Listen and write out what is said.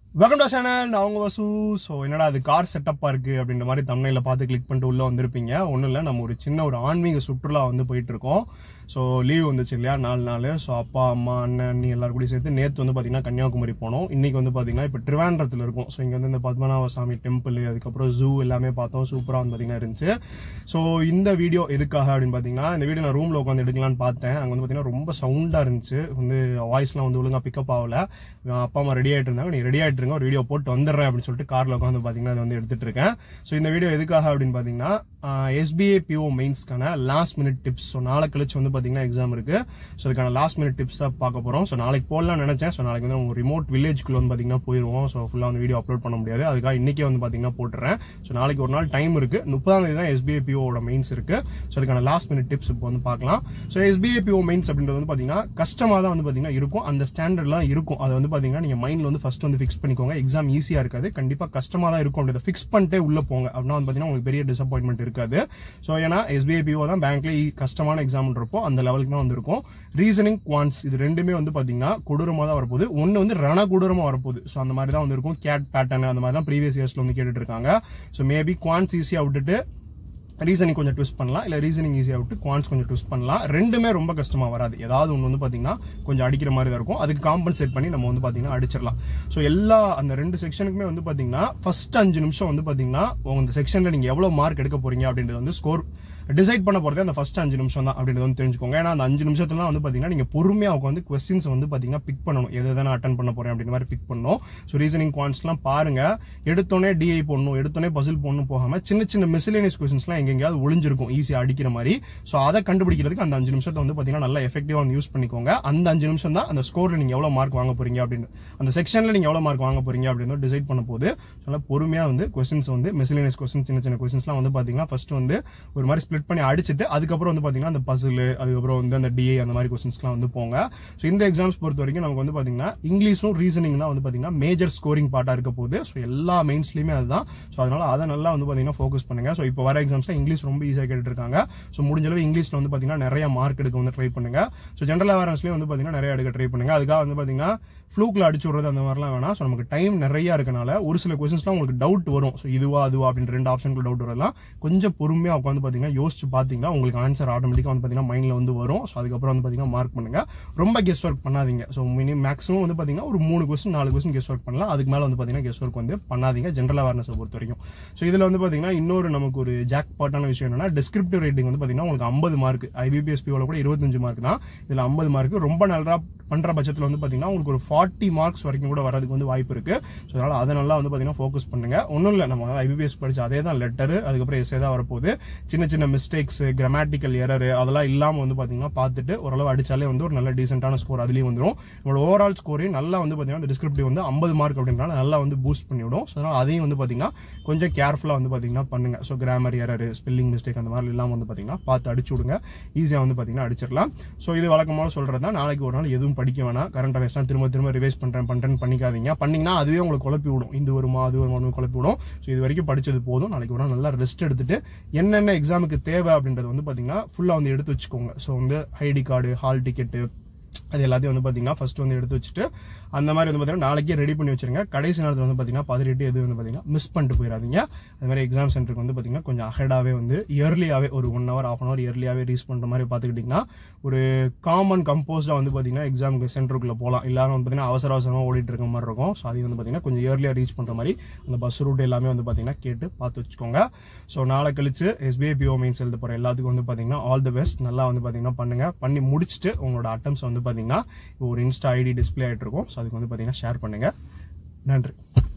welcome to channel நான் உங்க வசு so என்னடா அது கார் செட்டப்பா இருக்கு அப்படின்ற மாதிரி தமிழில் பார்த்து கிளிக் பண்ணிட்டு உள்ள வந்திருப்பீங்க ஒன்றும் இல்லை நம்ம ஒரு சின்ன ஒரு ஆன்மீக சுற்றுலா வந்து போயிட்டு இருக்கோம் ஸோ லீவ் வந்துச்சு இல்லையா நாலு நாள் ஸோ அப்பா அம்மா அண்ணன் அண்ணி எல்லாரும் கூட சேர்த்து நேற்று வந்து பார்த்தீங்கன்னா கன்னியாகுமரி போனோம் இன்னைக்கு வந்து பார்த்தீங்கன்னா இப்போ திருவாண்டரத்தில் இருக்கும் ஸோ இங்கே வந்து இந்த பத்மநாப சாமி டெம்பிள் அதுக்கப்புறம் ஜூ எல்லாமே பார்த்தோம் சூப்பராக வந்து பார்த்தீங்கன்னா இருந்துச்சு ஸோ இந்த வீடியோ எதுக்காக அப்படின்னு பார்த்தீங்கன்னா இந்த வீடியோ நான் ரூமில் உட்காந்து எடுக்கலாம்னு பார்த்தேன் அங்கே வந்து பார்த்தீங்கன்னா ரொம்ப சவுண்டாக இருந்துச்சு வந்து வாய்ஸ்லாம் வந்து ஒழுங்காக பிக்கப் ஆகல என் அப்பா அம்மா ரெடி ஆகிட்டு இருந்தாங்க நீ ரெடி ஆகிட்டு இருங்க ஒரு வீடியோ போட்டு வந்துடுறேன் அப்படின்னு சொல்லிட்டு காரில் உட்காந்து பார்த்தீங்கன்னா அதை வந்து எடுத்துட்டு இருக்கேன் ஸோ இந்த வீடியோ எதுக்காக அப்படின்னு பார்த்தீங்கன்னா எஸ்பிஐ பிஓ மெயின்ஸ்க்கான லாஸ்ட் மினிட் டிப்ஸ் ஸோ நாளை கழிச்சு வந்து பார்த்தீங்கன்னா எக்ஸாம் இருக்கு ஸோ அதுக்கான லாஸ்ட் மினிட் டிப்ஸ் தான் பார்க்க போகிறோம் ஸோ நாளைக்கு போடலாம்னு நினைச்சேன் ஸோ நாளைக்கு வந்து உங்க ரிமோட் வில்லேஜ்க்குள்ள வந்து பார்த்தீங்கன்னா போயிடுவோம் ஸோ ஃபுல்லாக வந்து வீடியோ அப்லோட் பண்ண முடியாது அதுக்காக இன்னைக்கே வந்து பார்த்தீங்கன்னா போட்டுறேன் ஸோ நாளைக்கு ஒரு நாள் டைம் இருக்கு முப்பதாம் தேதி தான் எஸ்பிஐ பிஓட மெயின்ஸ் இருக்கு ஸோ அதுக்கான லாஸ்ட் மினிட் டிப்ஸ் இப்போ வந்து பார்க்கலாம் ஸோ எஸ்பிஐ பிஓ மெயின்ஸ் அப்படின்றது வந்து பார்த்தீங்கன்னா கஷ்டமாக தான் வந்து பார்த்தீங்கன்னா இருக்கும் அந்த ஸ்டாண்டர்ட்லாம் இருக்கும் அது வந்து பார்த்தீங்கன்னா நீங்கள் மைண்ட்ல வந்து ஃபர்ஸ்ட் வந்து ஃபிக்ஸ் பண்ணிக்கோங்க எக்ஸாம் ஈஸியாக இருக்காது கண்டிப்பாக கஷ்டமாக தான் இருக்கும் அப்படின்றத ஃபிக்ஸ் பண்ணிட்டே உள்ள போங்க அப்படின்னா வந்து பார்த்தீங்கன்னா உங்களுக்கு பெரிய டிசப்பாயின்மெண்ட் இருக்காது ஸோ ஏன்னா எஸ்பிஐ பிஓ தான் பேங்க்ல கஷ்டமான எக்ஸாம்ன்றப்போ அந்த லெவலுக்கு தான் வந்திருக்கும் ரீசனிங் குவான்ஸ் இது ரெண்டுமே வந்து பாத்தீங்கன்னா கொடூரமா தான் வரப்போகுது ஒன்னு வந்து ரண கொடூரமா வரப்போகுது ஸோ அந்த மாதிரி தான் வந்து இருக்கும் கேட் பேட்டர்ன் அந்த மாதிரி தான் ப்ரீவியஸ் இயர்ஸ்ல வந்து கேட்டுட்டு இருக்காங்க ஸோ மேபி குவான்ஸ் ஈஸியா விட்டுட்டு ரீசனிங் கொஞ்சம் ட்விஸ்ட் பண்ணலாம் இல்ல ரீசனிங் ஈஸியா விட்டு குவான்ஸ் கொஞ்சம் ட்விஸ்ட் பண்ணலாம் ரெண்டுமே ரொம்ப கஷ்டமா வராது ஏதாவது ஒன்று வந்து பாத்தீங்கன்னா கொஞ்சம் அடிக்கிற மாதிரி தான் இருக்கும் அதுக்கு காம்பன்சேட் பண்ணி நம்ம வந்து பாத்தீங்கன்னா அடிச்சிடலாம் ஸோ எல்லா அந்த ரெண்டு செக்ஷனுக்குமே வந்து பாத்தீங்கன்னா ஃபர்ஸ்ட் அஞ்சு நிமிஷம் வந்து பாத்தீங்கன்னா உங்க செக்ஷன்ல நீங்க எவ்வளவு மார்க் எடுக்க போறீங்க அப்படின்றது வந்து ஸ்கோர் டிசைட் பண்ண போறதே அந்த ஃபர்ஸ்ட் அஞ்சு நிமிஷம் தான் அப்படின்றது வந்து தெரிஞ்சுக்கோங்க ஏன்னா அந்த அஞ்சு நிமிஷத்துல வந்து பாத்தீங்கன்னா நீங்க பொறுமையா உட்காந்து கொஸ்டின்ஸ் வந்து பாத்தீங்கன்னா பிக் பண்ணணும் எதை எதை நான் அட்டன் பண்ண போறேன் அப்படின்ற மாதிரி பிக் பண்ணணும் ஸோ ரீசனிங் குவான்ஸ்லாம் பாருங்க எடுத்தோடனே டிஐ போடணும் எடுத்தோடனே பசில் போடணும் போகாம சின்ன சின்ன மிஸ்லேனியஸ் கொஸ்டின்ஸ்லாம் எங்கெங்கயாவது ஒளிஞ்சிருக்கும் ஈஸியா அடிக்கிற மாதிரி ஸோ அதை கண்டுபிடிக்கிறதுக்கு அந்த அஞ்சு நிமிஷத்தை வந்து பாத்தீங்கன்னா நல்லா எஃபெக்டிவா வந்து யூஸ் பண்ணிக்கோங்க அந்த அஞ்சு நிமிஷம் தான் அந்த ஸ்கோர்ல நீங்க எவ்வளவு மார்க் வாங்க போறீங்க அப்படின்னு அந்த செக்ஷன்ல நீங்க எவ்வளவு மார்க் வாங்க போறீங்க அப்படின்னு டிசைட் பண்ண போது நல்லா பொறுமையா வந்து கொஸ்டின்ஸ் வந்து மிஸ்லேனியஸ் கொஸ்டின் சின்ன சின்ன கொஸ்டின்ஸ்லாம் வந்து பாத்தீங்கன்னா ஃபர்ஸ்ட் வந்து ஒரு மாதிரி ஸ்பிளிட் பண்ணி அடிச்சுட்டு அதுக்கப்புறம் வந்து பாத்தீங்கன்னா அந்த பசில் அதுக்கப்புறம் வந்து அந்த டிஏ அந்த மாதிரி கொஸ்டின்ஸ்லாம் வந்து போங்க ஸோ இந்த எக்ஸாம்ஸ் பொறுத்த வரைக்கும் நமக்கு வந்து பாத்தீங்கன்னா இங்கிலீஷும் ரீசனிங் தான் வந்து பாத்தீங்கன்னா மேஜர் ஸ்கோரிங் பார்ட்டா இருக்க போகுது ஸோ எல்லா மெயின்ஸ்லயுமே அதுதான் ஸோ அதனால அதை நல்லா வந்து பாத்தீங்கன்னா ஃபோக்கஸ் பண்ணுங்க ஸோ இப்போ வர எக்ஸாம்ஸ்ல இங்கிலீஷ் ரொம்ப ஈஸியாக கேட்டுட்டு இருக்காங்க ஸோ முடிஞ்ச அளவு இங்கிலீஷ்ல வந்து பாத்தீங்கன்னா நிறைய மார்க் எடுக்க வந்து ட்ரை பண்ணுங்க ஸோ ஜென்ரல் அவேர்னஸ்லயும் வந்து பாத்தீங்கன்னா நிறைய எடுக்க ட்ரை பண்ணுங்க அதுக்காக வந்து பாத்தீங்கன்னா ஃப்ளூக்ல அடிச்சு விடுறது அந்த மாதிரிலாம் வேணாம் ஸோ நமக்கு டைம் நிறைய இருக்கனால ஒரு சில கொஸ்டின்ஸ்லாம் உங்களுக்கு டவுட் வரும் ஸோ இதுவா அதுவா அப்படின்ற ரெண்டு ஆப்ஷனுக்கு டவுட் வரலாம் கொஞ்சம் பொறுமையா உட்காந்து பாத்தீங்கன்னா யோசிச்சு பாத்தீங்கன்னா உங்களுக்கு ஆன்சர் ஆட்டோமேட்டிக்கா வந்து பாத்தீங்கன்னா மைண்ட்ல வந்து வரும் ஸோ அதுக்கப்புறம் வந்து பாத்தீங்கன்னா மார்க் பண்ணுங்க ரொம்ப கெஸ் ஒர்க் பண்ணாதீங்க ஸோ மினி மேக்ஸிமம் வந்து பாத்தீங்கன்னா ஒரு மூணு கொஸ்டின் நாலு கொஸ்டின் கெஸ் ஒர்க் பண்ணலாம் அதுக்கு மேல வந்து பாத்தீங்கன்னா கெஸ் ஒர்க் வந்து பண்ணாதீங்க ஜென்ரல் அவேர்னஸ் பொறுத்த வரைக்கும் ஸோ இதுல வந்து பாத்தீங்கன்னா இன்னொரு நமக்கு ஒரு ஜாக் பாட்டான விஷயம் என்னன்னா டிஸ்கிரிப்டிவ் ரேட்டிங் வந்து பாத்தீங்கன்னா உங்களுக்கு ஐம்பது மார்க் ஐபிபிஎஸ் பிஓல கூட இருபத்தஞ்சு மார்க் தான் இதுல ஐம்பது மார்க் ரொம்ப நல்லா பண்ற பட்சத்துல வந்து பாத்தீங்கன்னா உங்களுக்கு ஒரு ஃபார்ட்டி மார்க்ஸ் வரைக்கும் கூட வரதுக்கு வந்து வாய்ப்பு இருக்கு ஸோ அதனால அதை நல்லா வந்து பாத்தீங்கன்னா ஃபோக்கஸ் பண்ணுங்க ஒன்றும் இல்லை நம்ம ஐபிபிஎஸ் படிச்ச அதே தான் லெட்டர் அதுக்கப்புறம் எஸ்ஏ தான் வரப்போகுது சின்ன சின்ன மிஸ்டேக்ஸ் கிராமட்டிக்கல் எரர் அதெல்லாம் இல்லாம வந்து பாத்தீங்கன்னா பார்த்துட்டு ஓரளவு அடிச்சாலே வந்து ஒரு நல்ல டீசென்டான ஸ்கோர் அதுலயும் வந்துடும் நம்மளோட ஓவரால் ஸ்கோரையும் நல்லா வந்து பாத்தீங்கன்னா இந்த டிஸ்கிரிப்டிவ் வந்து ஐம்பது மார்க் அப்படின்றனால நல்லா வந்து பூஸ்ட் பண்ணிவிடும் ஸோ அதனால அதையும் வந்து பாத்தீங்கன்னா கொஞ்சம் கேர்ஃபுல்லா வந்து பாத்தீங்கன்னா பண்ணுங்க so grammar error spelling mistake அந்த மாதிரி இல்லாம வந்து பாத்தீங்கன்னா பார்த்து அடிச்சு விடுங்க ஈஸியா வந்து பாத்தீங்கன்னா அடிச்சிடலாம் ஸோ இது வழக்கமான சொல்றது தான் நாளைக்கு ஒரு நாள் எதுவும் படிக்க வேணாம் கரண்ட் அஃபேர்ஸ் திரும்ப திரும்ப ரிவைஸ் பண்றேன் பண்றேன் பண்ணிக்காதீங்க பண்ணீங்கன்னா அதுவே உங்களுக்கு குழப்பி விடும் இது வருமா அது வருமா குழப்பி விடும் ஸோ இது வரைக்கும் படிச்சது போதும் நாளைக்கு ஒரு நாள் நல்லா ரெஸ்ட் எடுத்துட்டு என்னென்ன எக்ஸாமுக்கு தேவை அப்படின்றது வந்து பாத்தீங்கன்னா ஃபுல்லா வந்து எடுத்து வச்சுக்கோங்க ஸோ வந்து ஐடி கார்டு ஹால் டிக்கெட்டு அது எல்லாத்தையும் வந்து பாத்தீங்கன்னா ஃபர்ஸ்ட் வந்து எடுத்து வச்சுட்டு அந்த மாதிரி வந்து பாத்தீங்கன்னா நாளைக்கே ரெடி பண்ணி வச்சிருங்க கடைசி நேரத்தில் வந்து பாத்தீங்கன்னா பதினெட்டு எது வந்து பாத்தீங்கன்னா மிஸ் பண்ணிட்டு போயிடாதீங்க அது மாதிரி எக்ஸாம் சென்டருக்கு வந்து பாத்தீங்கன்னா கொஞ்சம் அஹெடாவே வந்து இயர்லியாவே ஒரு one hour of an hour இயர்லியாவே ரீச் பண்ற மாதிரி பாத்துக்கிட்டீங்கன்னா ஒரு காமன் கம்போஸ்டா வந்து பாத்தீங்கன்னா எக்ஸாமுக்கு சென்டருக்குள்ள போகலாம் எல்லாரும் வந்து பாத்தீங்கன்னா அவசர அவசரமா ஓடிட்டு இருக்க மாதிரி இருக்கும் ஸோ அது வந்து பாத்தீங்கன்னா கொஞ்சம் இயர்லியா ரீச் பண்ற மாதிரி அந்த பஸ் ரூட் எல்லாமே வந்து பாத்தீங்கன்னா கேட்டு பார்த்து வச்சுக்கோங்க ஸோ நாளை கழிச்சு எஸ்பிஐ பிஓ மீன்ஸ் எழுத போற எல்லாத்துக்கும் வந்து பாத்தீங்கன்னா ஆல் தி பெஸ்ட் நல்லா வந்து பாத்தீங்கன்னா பண்ணுங்க பண்ணி முடிச்சுட்டு உங்களோட அட்டம்ஸ் வந்து பாத்தீங்கன்னா ஒரு இன்ஸ்டா ஐடி டிஸ்பிளே ஆயிட்டு இருக்கும் ஸோ அதுக்கு வந்து பாத்தீங்கன்னா ஷேர் பண்ணுங்க நன்றி